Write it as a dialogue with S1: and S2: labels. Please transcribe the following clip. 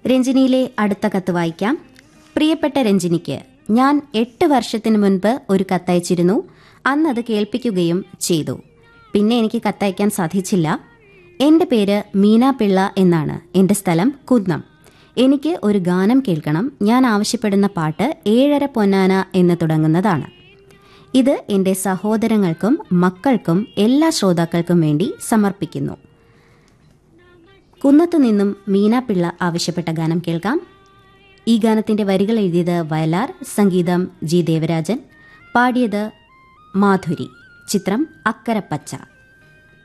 S1: രഞ്ജിനിയിലെ അടുത്ത കത്ത് വായിക്കാം പ്രിയപ്പെട്ട രഞ്ജിനിക്ക് ഞാൻ എട്ട് വർഷത്തിന് മുൻപ് ഒരു കത്തയച്ചിരുന്നു അന്നത് കേൾപ്പിക്കുകയും ചെയ്തു പിന്നെ എനിക്ക് കത്തയക്കാൻ സാധിച്ചില്ല എന്റെ പേര് മീന പിള്ള എന്നാണ് എന്റെ സ്ഥലം കുന്നം എനിക്ക് ഒരു ഗാനം കേൾക്കണം ഞാൻ ആവശ്യപ്പെടുന്ന പാട്ട് ഏഴര പൊന്നാന എന്ന് തുടങ്ങുന്നതാണ് ഇത് എന്റെ സഹോദരങ്ങൾക്കും മക്കൾക്കും എല്ലാ ശ്രോതാക്കൾക്കും വേണ്ടി സമർപ്പിക്കുന്നു കുന്നത്തു നിന്നും മീന പിള്ള ആവശ്യപ്പെട്ട ഗാനം കേൾക്കാം ഈ ഗാനത്തിന്റെ വരികൾ എഴുതിയത് വയലാർ സംഗീതം ജി ദേവരാജൻ പാടിയത് മാധുരി ചിത്രം അക്കരപ്പച്ച